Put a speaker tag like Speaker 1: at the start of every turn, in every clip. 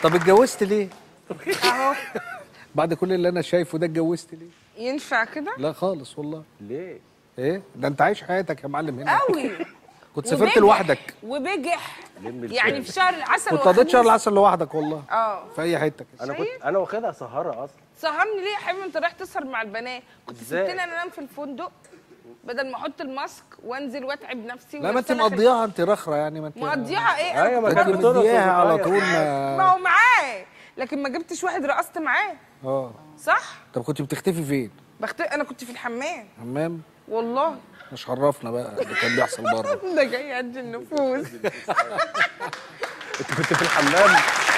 Speaker 1: طب اتجوزت ليه
Speaker 2: اهو
Speaker 1: بعد كل اللي انا شايفه ده اتجوزت ليه
Speaker 2: ينفع كده
Speaker 1: لا خالص والله
Speaker 3: ليه
Speaker 1: ايه ده انت عايش حياتك يا معلم هنا
Speaker 2: قوي
Speaker 1: كنت سافرت
Speaker 2: وبجح.
Speaker 1: لوحدك
Speaker 2: وبجح
Speaker 3: لم
Speaker 2: يعني
Speaker 3: الفيلم.
Speaker 2: في شهر العسل
Speaker 1: كنت قضيت شهر
Speaker 2: والخميس.
Speaker 1: العسل لوحدك والله
Speaker 2: اه
Speaker 1: في اي حته كده
Speaker 3: انا كنت انا واخدها سهره اصلا
Speaker 2: سهرني ليه يا حبيبي انت رايح تسهر مع البنات كنت
Speaker 3: إزاي؟
Speaker 2: سبتني انا انام في الفندق بدل ما احط الماسك وانزل واتعب نفسي
Speaker 1: لا ما انت
Speaker 2: ونفسي أنا
Speaker 1: مقضيها انت رخره يعني ما انت
Speaker 2: مقضيها ايه أنا
Speaker 3: ايوه ما
Speaker 2: كنت
Speaker 3: كانت
Speaker 1: انت
Speaker 2: برقص.
Speaker 3: بترقص
Speaker 1: مدياها على
Speaker 3: وبتغير.
Speaker 1: طول
Speaker 2: ما
Speaker 1: ما
Speaker 2: هو معاه لكن ما جبتش واحد رقصت معاه
Speaker 1: اه
Speaker 2: صح
Speaker 1: طب كنت بتختفي فين
Speaker 2: بخت... انا كنت في الحمام
Speaker 1: حمام
Speaker 2: والله
Speaker 1: مش عرفنا بقى اللي كان بيحصل بره
Speaker 2: ده جاي قد النفوس
Speaker 3: انت كنت في الحمام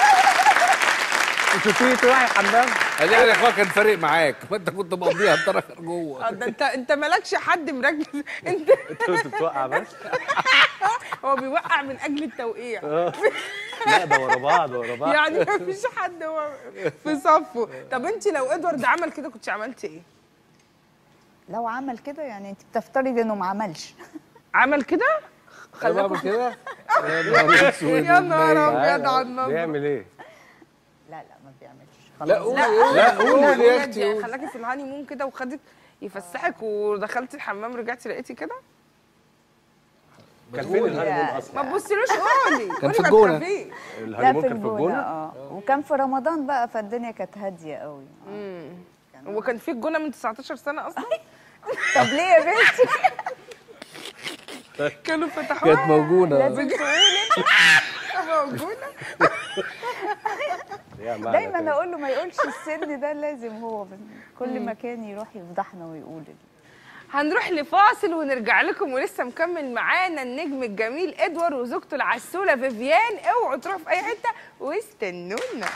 Speaker 3: انت تيجي تروحي الحمام
Speaker 1: ادي يعني اخويا كان فارق معاك ما انت كنت مقضيها انت راخر جوه
Speaker 2: آه، ده انت انت مالكش حد مركز انت
Speaker 3: انت كنت بتوقع بس
Speaker 2: هو بيوقع من اجل التوقيع
Speaker 3: لا ده ورا بعض ورا بعض
Speaker 2: يعني ما فيش حد هو في صفه طب انت لو ادوارد عمل كده كنت عملتي ايه
Speaker 4: لو عمل كده يعني انت بتفترضي انه ما عملش
Speaker 2: عمل كده
Speaker 1: انا بعمل كده يا نهار اسود
Speaker 2: يا نهار
Speaker 1: ومنيل.
Speaker 2: ابيض على النظر
Speaker 3: بيعمل ايه
Speaker 4: لا لا ما بيعملش
Speaker 1: لا
Speaker 4: خلاص
Speaker 1: قولي لا قولي يا اختي
Speaker 2: يعني
Speaker 1: قولي.
Speaker 2: خلاكي في الهاني مون كده وخدك يفسحك ودخلتي الحمام رجعتي لقيتي كده
Speaker 3: كان فين الهانيمون اصلا
Speaker 2: ما تبصيلوش قولي
Speaker 1: كان في
Speaker 2: قولي ما
Speaker 1: الجونة.
Speaker 2: تخافيش.
Speaker 4: لا
Speaker 3: الهانيمون
Speaker 4: في
Speaker 3: كان في
Speaker 4: الجونة
Speaker 3: الجونه
Speaker 4: اه وكان في رمضان بقى فالدنيا كانت هادية قوي
Speaker 2: هو كان في الجونه من 19 سنه اصلا
Speaker 4: طب ليه يا بنتي
Speaker 2: كانوا فتحوها
Speaker 1: كانت موجوده
Speaker 4: لازم تقولي
Speaker 2: موجوده
Speaker 3: يا معنى
Speaker 4: دايما
Speaker 3: كده.
Speaker 4: اقول له ما يقولش السن ده لازم هو من كل مكان يروح يفضحنا ويقول
Speaker 2: هنروح لفاصل ونرجع لكم ولسه مكمل معانا النجم الجميل ادوار وزوجته العسوله فيفيان اوعوا تروحوا في اي حته واستنونا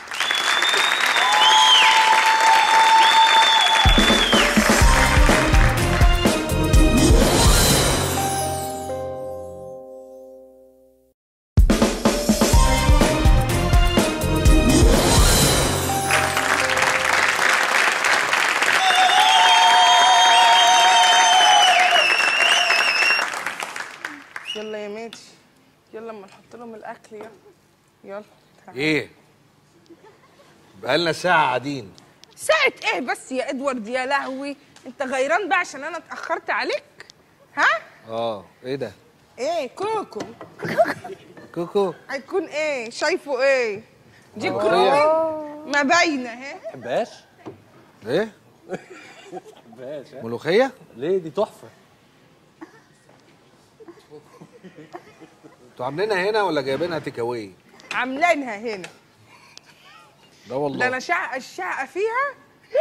Speaker 2: يلا يا ماتي يلا اما نحط لهم الاكل يلا يلا تعال.
Speaker 1: ايه بقالنا ساعه قاعدين
Speaker 2: ساعة ايه بس يا ادوارد يا لهوي انت غيران بقى عشان انا اتاخرت عليك ها
Speaker 1: اه ايه ده
Speaker 2: ايه كوكو
Speaker 1: كوكو
Speaker 2: هيكون ايه شايفه ايه دي
Speaker 1: آه.
Speaker 2: كرومي ما باينه اهي
Speaker 3: تحبهاش
Speaker 1: ايه
Speaker 3: تحبهاش ها؟
Speaker 1: ملوخيه
Speaker 3: ليه دي تحفه
Speaker 1: انتوا عاملينها هنا ولا جايبينها تيك اواي
Speaker 2: عاملينها هنا
Speaker 1: ده
Speaker 2: ده
Speaker 1: والله
Speaker 2: انا شقه الشقه فيها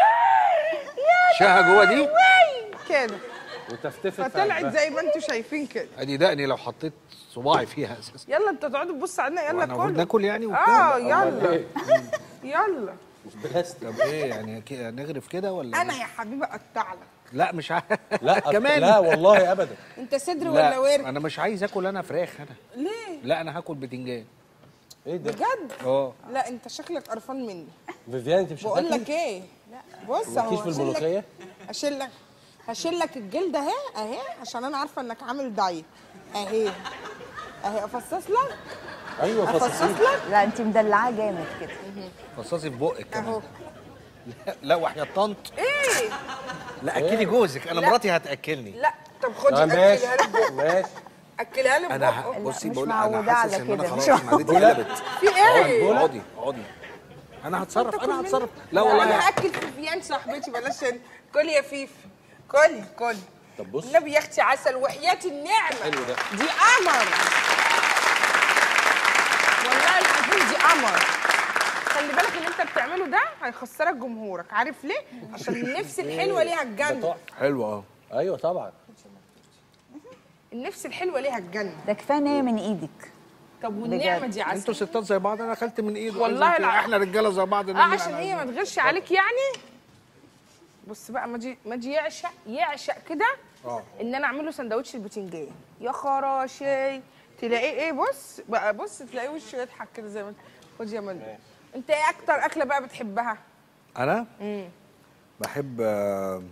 Speaker 1: شقه جوه دي
Speaker 2: وي كده
Speaker 3: وتفتفت في
Speaker 2: فطلعت
Speaker 3: قلبها.
Speaker 2: زي ما انتوا شايفين كده
Speaker 1: ادي دقني لو حطيت صباعي فيها اساسا
Speaker 2: يلا انتوا تقعدوا تبصوا علينا يلا
Speaker 1: وانا المفروض
Speaker 2: كله
Speaker 1: ناكل يعني
Speaker 2: اه
Speaker 1: وبتاع
Speaker 2: يلا يلا
Speaker 3: بس
Speaker 1: طب ايه يعني كده نغرف كده ولا
Speaker 2: انا
Speaker 1: إيه؟
Speaker 2: يا حبيبي اقطع لك
Speaker 1: لا مش عارف
Speaker 3: لا
Speaker 1: كمان
Speaker 3: لا والله ابدا
Speaker 2: انت صدر ولا
Speaker 1: لا
Speaker 2: ورك
Speaker 1: انا مش عايز اكل انا فراخ انا
Speaker 2: ليه
Speaker 1: لا انا هاكل بتنجان
Speaker 3: ايه ده
Speaker 2: بجد
Speaker 1: اه
Speaker 2: لا انت شكلك قرفان مني
Speaker 3: فيفيان انت مش
Speaker 2: بقول
Speaker 3: هتاكلي؟
Speaker 2: لك ايه بص
Speaker 3: مالكيش في
Speaker 2: هشيل لك-
Speaker 3: الملوخيه
Speaker 2: هشيل لك هشيل لك الجلد اهي اهي عشان انا عارفه انك عامل دايت اهي اهي افصص لك
Speaker 3: ايوه
Speaker 2: افصص
Speaker 3: فصصين
Speaker 2: لك
Speaker 4: لا انت مدلعاه جامد كده
Speaker 1: فصاصي في بقك
Speaker 2: اهو
Speaker 1: كمان لا وحياة طنط
Speaker 2: ايه
Speaker 1: لا اكلي جوزك انا
Speaker 2: لا.
Speaker 1: مراتي هتاكلني
Speaker 2: لا طب خدي
Speaker 3: آه، ماشي
Speaker 2: اكلها لي ببقك
Speaker 3: ماشي
Speaker 2: اكلها لي
Speaker 1: انا
Speaker 2: ببقك
Speaker 1: ه- بصي
Speaker 4: مش
Speaker 1: بقول انا
Speaker 4: معودة
Speaker 1: حاسس
Speaker 4: على
Speaker 1: ان انا
Speaker 4: كده،
Speaker 1: خلاص
Speaker 4: مش
Speaker 1: معدتي
Speaker 3: معودة.
Speaker 1: قلبت
Speaker 2: في ايه
Speaker 1: اقعدي اقعدي انا هتصرف انا
Speaker 2: مني؟
Speaker 1: هتصرف لا
Speaker 2: انا
Speaker 1: والله
Speaker 2: هاكل فيفيان صاحبتي بلاش انت. كلي يا فيف كلي كلي
Speaker 3: طب بص
Speaker 2: النبي يا اختي عسل وحياة النعمة
Speaker 3: حلو ده.
Speaker 2: دي قمر والله العظيم دي قمر خلي بالك اللي انت بتعمله ده هيخسرك جمهورك عارف ليه؟ عشان النفس الحلوة ليها
Speaker 3: ده
Speaker 2: الجنة
Speaker 3: تحفه
Speaker 1: حلو اه
Speaker 3: ايوه طبعا
Speaker 2: النفس الحلوة ليها الجنة
Speaker 4: ده كفايه ان هي من ايدك
Speaker 2: طب والنعمة
Speaker 4: بجد.
Speaker 2: دي
Speaker 1: انتوا
Speaker 2: عسل
Speaker 1: ستات زي بعض انا اكلت من ايده
Speaker 2: والله
Speaker 1: عايزة إيه؟
Speaker 2: لا.
Speaker 1: احنا رجاله زي بعض
Speaker 2: اه
Speaker 1: نعمل
Speaker 2: عشان
Speaker 1: على
Speaker 2: هي ما
Speaker 1: عايزين.
Speaker 2: تغيرش عليك يعني بص بقى ماجي ماجي يعشق يعشق كده
Speaker 1: اه
Speaker 2: ان انا اعمل له سندوتش البتنجان يا خراشي تلاقيه ايه بص بقى بص تلاقيه وشه يضحك كده زي ما انت خد يا مندي انت ايه اكتر اكله بقى بتحبها
Speaker 1: انا بحب آه،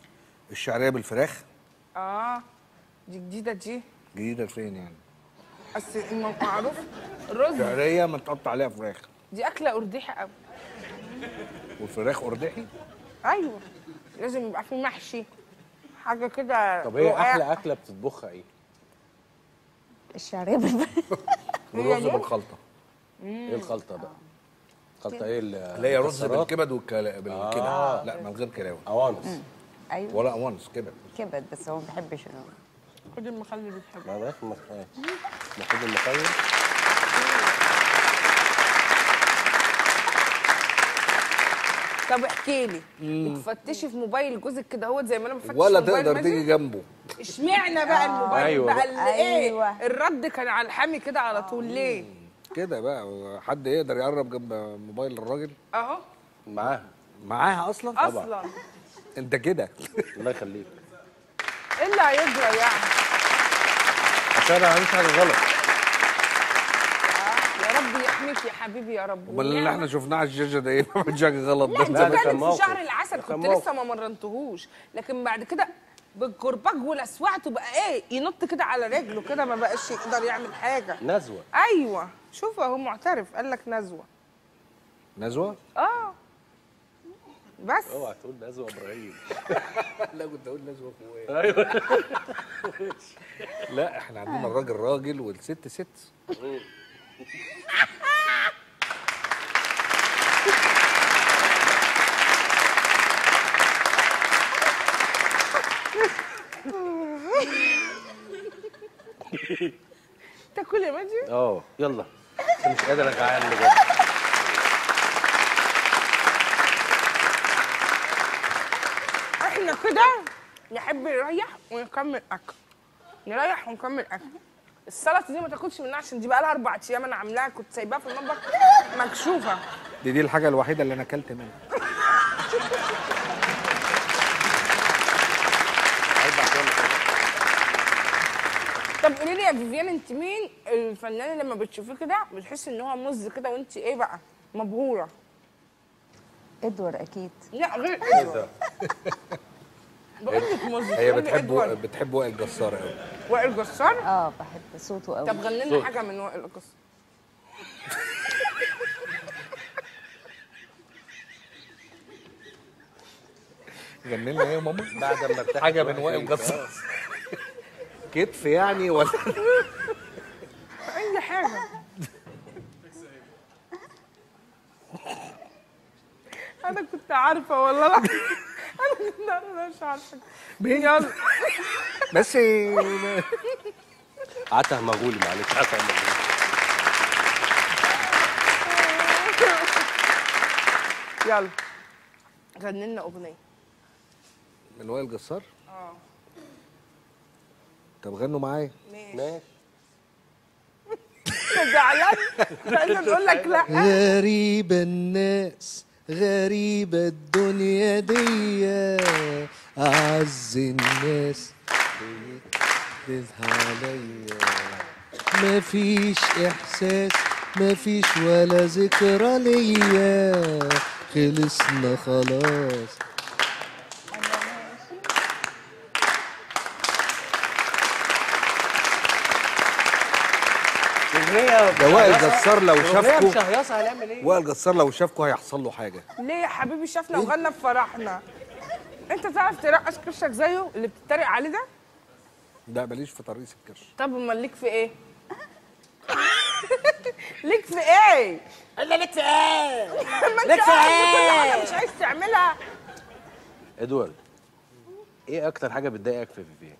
Speaker 1: الشعريه بالفراخ
Speaker 2: اه دي جديده دي
Speaker 1: جديده فين يعني
Speaker 2: بس الم- معروف الرز
Speaker 1: شعريه متقطع عليها فراخ
Speaker 2: دي اكله ارديحه قوي
Speaker 1: والفراخ ارداحي
Speaker 2: ايوه لازم يبقى فيه محشي حاجه كده
Speaker 3: طب هي
Speaker 2: رقاق.
Speaker 3: احلى اكله بتطبخها ايه؟
Speaker 4: الشعريه بال-
Speaker 1: والرز
Speaker 2: دي؟
Speaker 1: بالخلطه
Speaker 3: ايه الخلطه بقى؟ خلطه ايه ال-
Speaker 1: اللي هي رز
Speaker 3: المكسرات؟
Speaker 1: بالكبد والكلا بالكده
Speaker 3: آه.
Speaker 1: لا من غير كلاوي
Speaker 3: قوانص
Speaker 4: ايوه
Speaker 1: ولا قوانص كبد
Speaker 4: كبد بس هو ما بيحبش ال-
Speaker 2: خد المخلل بتحبه
Speaker 3: ما بلاش المخ- المفروض المخيل
Speaker 2: طب احكي لي بتفتشي في موبايل جوزك كده هو زي ما انا بفتش
Speaker 1: ولا
Speaker 2: في موبايل
Speaker 1: تقدر
Speaker 2: مازن؟
Speaker 1: تيجي جنبه
Speaker 2: اشمعنى بقى الموبايل
Speaker 3: أيوة
Speaker 2: بقى
Speaker 3: بقى.
Speaker 2: اللي ايه
Speaker 4: أيوة.
Speaker 2: الرد كان على الحامي كده على طول ليه
Speaker 1: كده بقى حد يقدر يقرب جنب موبايل الراجل
Speaker 2: اهو
Speaker 3: معاها
Speaker 1: معاها اصلا
Speaker 2: اصلا
Speaker 1: انت كده
Speaker 3: الله يخليك
Speaker 2: ايه اللي هيجرى يعني
Speaker 3: عشان انا ما عملتش حاجه غلط
Speaker 2: يا رب يحميك يا حبيبي يا رب
Speaker 1: امال اللي
Speaker 2: ونعم.
Speaker 1: احنا شفناه على الشاشه ده ايه ما فيش حاجه غلط
Speaker 2: لا
Speaker 1: ده
Speaker 2: انت
Speaker 3: ده كان
Speaker 2: كانت في
Speaker 3: موقف.
Speaker 2: شهر العسل
Speaker 3: ده كان
Speaker 2: كنت
Speaker 3: موقف.
Speaker 2: لسه ما مرنتهوش لكن بعد كده بالكرباج ولسوعته بقى ايه ينط كده على رجله كده ما بقاش يقدر يعمل حاجه
Speaker 3: نزوه
Speaker 2: ايوه شوف اهو معترف قال لك نزوه
Speaker 1: نزوه
Speaker 2: اه بس
Speaker 3: اوعى تقول نزوه ابراهيم
Speaker 1: لا كنت اقول نزوه فوق
Speaker 3: ايوه
Speaker 1: لا احنا عندنا الراجل راجل والست ست
Speaker 2: تاكل يا ماجي
Speaker 3: اه يلا بس مش قادر اجعان بجد
Speaker 2: احنا كده نحب نريح ونكمل اكل نريح ونكمل اكل السلطه دي ما تاكلش منها عشان دي بقى لها اربع ايام انا عاملاها كنت سايباها في المطبخ مكشوفه
Speaker 1: دي دي الحاجه الوحيده اللي انا اكلت منها
Speaker 2: طب قولي لي يا فيفيان انت مين الفنان اللي لما بتشوفيه كده بتحسي ان هو مز كده وانت ايه بقى مبهوره
Speaker 4: ادوار اكيد
Speaker 2: لا غير ادوار بقول لك مز
Speaker 1: هي
Speaker 2: بتقولي
Speaker 1: بتحب
Speaker 2: إدوار.
Speaker 1: بتحب وائل جسار قوي
Speaker 2: وائل جسار
Speaker 4: اه بحب صوته قوي
Speaker 2: طب غني لنا حاجه من وائل جسار
Speaker 1: غني لنا ايه يا ماما
Speaker 3: بعد ما ارتاح
Speaker 1: حاجه من وائل جسار كتف يعني ولا
Speaker 2: اي حاجه انا كنت عارفه والله لا انا كنت انا مش عارفه يلا
Speaker 1: بس
Speaker 3: عته مغولي معلش عته مغولي
Speaker 2: يلا غني لنا اغنيه
Speaker 1: من وائل جسار
Speaker 2: اه
Speaker 1: طب غنوا معايا
Speaker 3: ماشي
Speaker 2: زعلان لان نقول لك لا
Speaker 5: غريبة الناس غريبة الدنيا دي أعز الناس تزهى عليا مفيش إحساس مفيش ولا ذكرى ليا خلصنا خلاص
Speaker 3: اغنيه
Speaker 1: ده وائل جسار لو
Speaker 3: اغنيه
Speaker 1: شافكوا
Speaker 3: مشهيصه هنعمل ايه؟
Speaker 1: وائل جسار لو شافكوا هيحصل له حاجه
Speaker 2: ليه يا حبيبي شافنا وغنى في فرحنا انت تعرف ترقص كرشك زيه اللي بتتريق عليه ده
Speaker 1: لا ماليش في ترقيص الكرش
Speaker 2: طب امال ليك في ايه ليك في ايه الا ليك في ايه ما انت قاعد كل حاجه مش عايز تعملها
Speaker 3: ادوارد ايه اكتر حاجه بتضايقك في فيفيان؟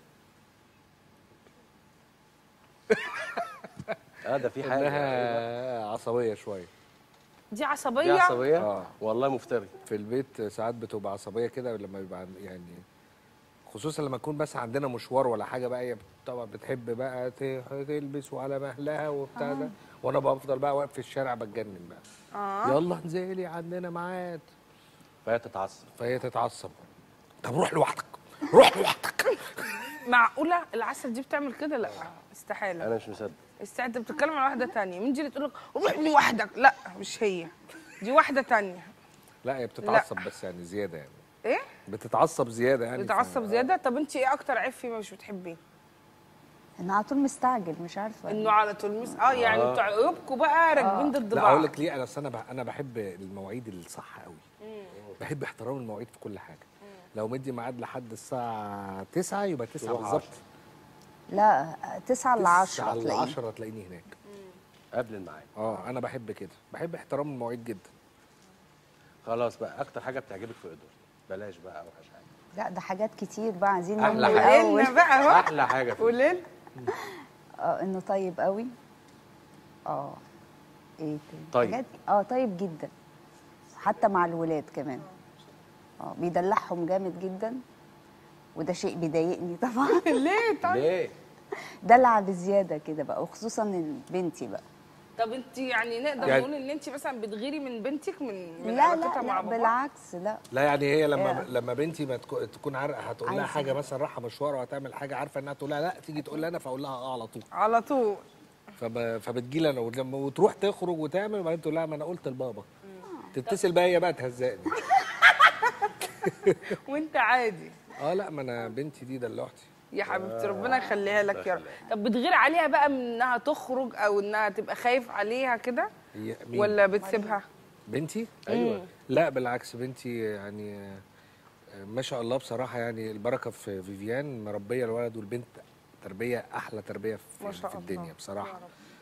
Speaker 3: اه ده في حاجه
Speaker 1: انها عصبيه شويه
Speaker 2: دي
Speaker 3: دي
Speaker 2: عصبيه
Speaker 3: عصبيه؟
Speaker 1: آه.
Speaker 3: والله مفتري
Speaker 1: في البيت ساعات بتبقى عصبيه كده لما يبقى عن- يعني خصوصا لما يكون بس عندنا مشوار ولا حاجه بقى هي طبعا بتحب بقى ت- تلبس وعلى مهلها وبتاع ده وانا بفضل بقى واقف في الشارع بتجنن بقى
Speaker 2: اه
Speaker 1: يلا انزلي عندنا ميعاد
Speaker 3: فهي تتعصب
Speaker 1: فهي تتعصب طب روح لوحدك روح لوحدك
Speaker 2: معقوله العسل دي بتعمل كده لا استحاله
Speaker 3: انا مش مصدق
Speaker 2: است- انت بتتكلم عن واحده تانية مين دي اللي تقول لك روح لوحدك لا مش هي دي واحده تانية
Speaker 1: لا هي بتتعصب بس يعني زياده يعني
Speaker 2: ايه
Speaker 1: بتتعصب زياده يعني
Speaker 2: بتعصب زياده طب انت ايه اكتر عيب فيه مش بتحبيه
Speaker 4: انا على طول مستعجل مش عارفه
Speaker 2: انه على طول مس... اه يعني بتوع عيوبكم بقى راكبين ضد
Speaker 1: لا
Speaker 2: بعض
Speaker 1: اقول لك ليه انا أصل انا بح- انا بحب المواعيد الصح قوي بحب احترام المواعيد في كل حاجه لو مدي ميعاد لحد الساعه 9 يبقى 9
Speaker 3: تروح
Speaker 1: بالظبط
Speaker 4: لا 9 ل 10
Speaker 1: 9 ل
Speaker 4: تلاقيه
Speaker 1: 10 تلاقيني هناك
Speaker 3: قبل الميعاد
Speaker 1: اه انا بحب كده بحب احترام المواعيد جدا
Speaker 3: خلاص بقى اكتر حاجه بتعجبك في ادوارد بلاش بقى اوحش حاجه
Speaker 4: لا ده حاجات كتير بقى عايزين
Speaker 3: أحلى
Speaker 4: نقول
Speaker 3: حاجة.
Speaker 4: الأول.
Speaker 2: قولنا بقى اهو
Speaker 3: احلى حاجه فيه
Speaker 2: قولنا
Speaker 4: اه انه طيب قوي اه ايه تاني
Speaker 3: طيب.
Speaker 4: حاجات اه طيب جدا حتى مع الولاد كمان اه بيدلعهم جامد جدا وده شيء بيضايقني طبعا
Speaker 2: ليه طيب
Speaker 3: ليه
Speaker 4: دلع بزياده كده بقى وخصوصا بنتي بقى
Speaker 2: طب انت يعني نقدر
Speaker 1: يعني-
Speaker 2: نقول ان انت مثلا بتغيري من بنتك من من
Speaker 4: لا
Speaker 2: علاقتها
Speaker 4: لا
Speaker 2: مع
Speaker 4: لا
Speaker 2: بابا
Speaker 4: بالعكس لا
Speaker 1: لا يعني هي لما
Speaker 4: إيه.
Speaker 1: لما بنتي ما تكو- تكون عارفه هتقول لها
Speaker 4: عايزة.
Speaker 1: حاجه مثلا رايحه مشوار وهتعمل حاجه عارفه انها تقول لها لا تيجي تقول لها انا فاقول لها اه على طول
Speaker 2: على طول
Speaker 1: فب... فبتجي لي انا ولما وتروح تخرج وتعمل وبعدين تقول لها ما انا قلت لبابا تتصل بيا هي بقى تهزقني
Speaker 2: وانت عادي
Speaker 1: اه لا ما انا بنتي دي دلوعتي
Speaker 2: يا حبيبتي ربنا يخليها لك يا رب طب بتغير عليها بقى من انها تخرج او انها تبقى خايف عليها كده
Speaker 1: هي مين؟
Speaker 2: ولا بتسيبها
Speaker 1: بنتي
Speaker 3: ايوه
Speaker 1: لا بالعكس بنتي يعني آه، ما شاء الله بصراحه يعني البركه في فيفيان مربيه الولد والبنت تربيه احلى تربيه في,
Speaker 2: ما شاء
Speaker 1: في
Speaker 2: الله.
Speaker 1: الدنيا بصراحه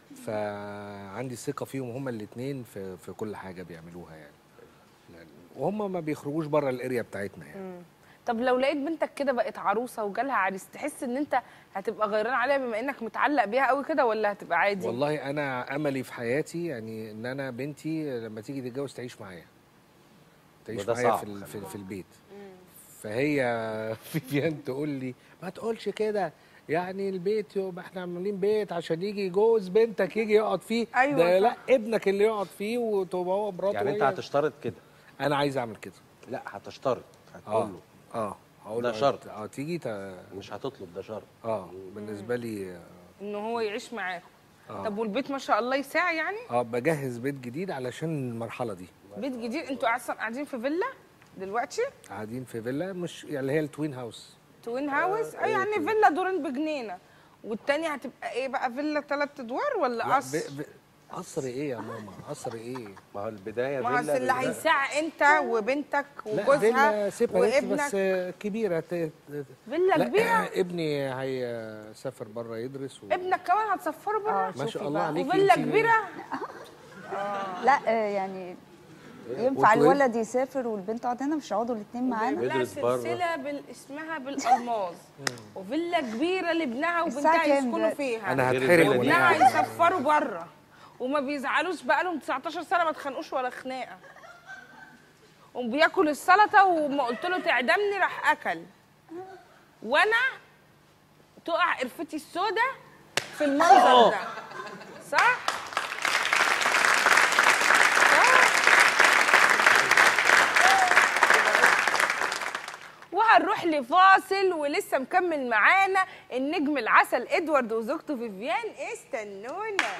Speaker 1: فعندي ثقه فيهم هما الاثنين في في كل حاجه بيعملوها يعني يعني وهم ما بيخرجوش بره الاريا بتاعتنا يعني
Speaker 2: طب لو لقيت بنتك كده بقت عروسه وجالها عريس تحس ان انت هتبقى غيران عليها بما انك متعلق بيها قوي كده ولا هتبقى عادي
Speaker 1: والله انا املي في حياتي يعني ان انا بنتي لما تيجي تتجوز تعيش معايا تعيش
Speaker 3: وده
Speaker 1: معايا
Speaker 3: صعب
Speaker 1: في, ال-
Speaker 3: خلي
Speaker 1: في,
Speaker 3: بالك.
Speaker 1: في البيت فهي فيفيان تقول لي ما تقولش كده يعني البيت يبقى احنا عاملين بيت عشان يجي جوز بنتك يجي يقعد فيه
Speaker 2: أيوة
Speaker 1: ده
Speaker 2: صح.
Speaker 1: لا ابنك اللي يقعد فيه وتبقى هو مراته
Speaker 3: يعني انت
Speaker 1: وهي-
Speaker 3: هتشترط كده
Speaker 1: انا عايز اعمل كده
Speaker 3: لا هتشترط
Speaker 1: اه
Speaker 3: هتقول له
Speaker 1: اه هقول
Speaker 3: ده
Speaker 1: له
Speaker 3: شرط.
Speaker 1: اه تيجي تا...
Speaker 3: مش هتطلب ده شرط
Speaker 1: اه بالنسبه لي آه،
Speaker 2: ان هو يعيش معاكم
Speaker 1: آه.
Speaker 2: طب والبيت ما شاء الله يساع يعني
Speaker 1: اه بجهز بيت جديد علشان المرحله دي
Speaker 2: بيت جديد انتوا اصلا قاعدين في فيلا دلوقتي
Speaker 1: قاعدين في فيلا مش يعني اللي هي التوين هاوس
Speaker 2: توين هاوس اه يعني فيلا دورين بجنينه والتانية هتبقى ايه بقى فيلا ثلاث ادوار ولا
Speaker 1: لا،
Speaker 2: قصر
Speaker 1: ب- ب- قصر ايه يا ماما قصر ايه
Speaker 3: ما هو البدايه
Speaker 2: ما هو
Speaker 3: فيلا
Speaker 2: أصل اللي
Speaker 3: بالبداية.
Speaker 2: هيساع انت وبنتك
Speaker 1: لا
Speaker 2: وجوزها
Speaker 1: فيلا سيبها بس
Speaker 2: وابنك
Speaker 1: آه، كبيره ت... ت-
Speaker 2: فيلا
Speaker 1: لا
Speaker 2: كبيره
Speaker 1: ابني هيسافر بره يدرس و...
Speaker 2: ابنك كمان هتسفره بره
Speaker 1: ما شاء الله عليك
Speaker 2: وفيلا كبيره
Speaker 4: لا آه، يعني ينفع
Speaker 1: وانتوا إيه؟
Speaker 4: الولد يسافر والبنت تقعد هنا مش هيقعدوا الاثنين معانا
Speaker 2: لها
Speaker 3: يدرس بره.
Speaker 2: سلسله بال... اسمها بالالماظ وفيلا كبيره لابنها
Speaker 4: الساعة
Speaker 2: وبنتها
Speaker 4: كام
Speaker 2: يسكنوا
Speaker 4: دلوقتي؟
Speaker 2: فيها
Speaker 1: انا
Speaker 3: غير
Speaker 1: هتحرق
Speaker 3: الفيلا دي.
Speaker 1: وانا
Speaker 2: وابنها
Speaker 1: قاعد.
Speaker 2: يسفروا بره وما بيزعلوش بقالهم 19 سنه ما اتخانقوش ولا خناقه وبياكل السلطه وما قلت له تعدمني راح اكل وانا تقع قرفتي السودة في المنظر ده صح؟ صح؟ وهنروح لفاصل ولسه مكمل معانا النجم العسل ادوارد وزوجته فيفيان استنونا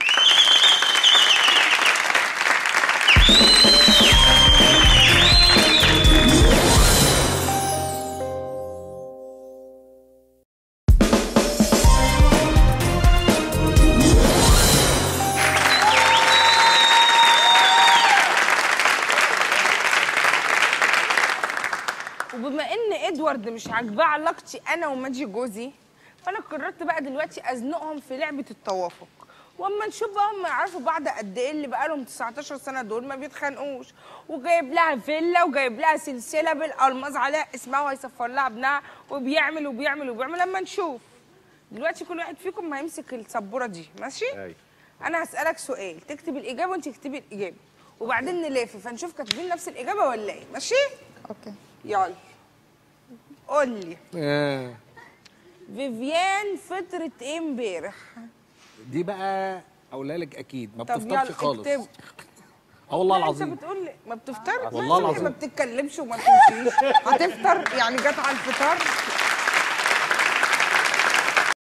Speaker 2: وبما ان ادوارد مش عاجباه علاقتي انا وماجي جوزي فانا قررت بقى دلوقتي ازنقهم في لعبه التوافق واما نشوف بقى هم يعرفوا بعض قد ايه اللي بقالهم 19 سنه دول ما بيتخانقوش وجايب لها فيلا وجايب لها سلسله بالالماظ عليها اسمها وهيسفر لها ابنها وبيعمل وبيعمل وبيعمل لما نشوف دلوقتي كل واحد فيكم هيمسك السبوره دي ماشي
Speaker 3: ايوه
Speaker 2: انا هسالك سؤال تكتب الاجابه وانت تكتبي الاجابه وبعدين نلف فنشوف كاتبين نفس الاجابه ولا ايه ماشي
Speaker 4: اوكي
Speaker 2: يلا قول لي
Speaker 1: آه.
Speaker 2: فيفيان فطرت ايه امبارح
Speaker 1: دي بقى اقولها لك اكيد ما
Speaker 2: طب
Speaker 1: بتفطرش
Speaker 2: يلا
Speaker 1: خالص
Speaker 2: اكتب
Speaker 1: اه والله
Speaker 2: لا، انت
Speaker 1: العظيم
Speaker 2: بتقول لي ما بتفطر
Speaker 1: والله
Speaker 2: ما
Speaker 1: العظيم.
Speaker 2: ما بتتكلمش وما بتمشيش هتفطر يعني جت على الفطار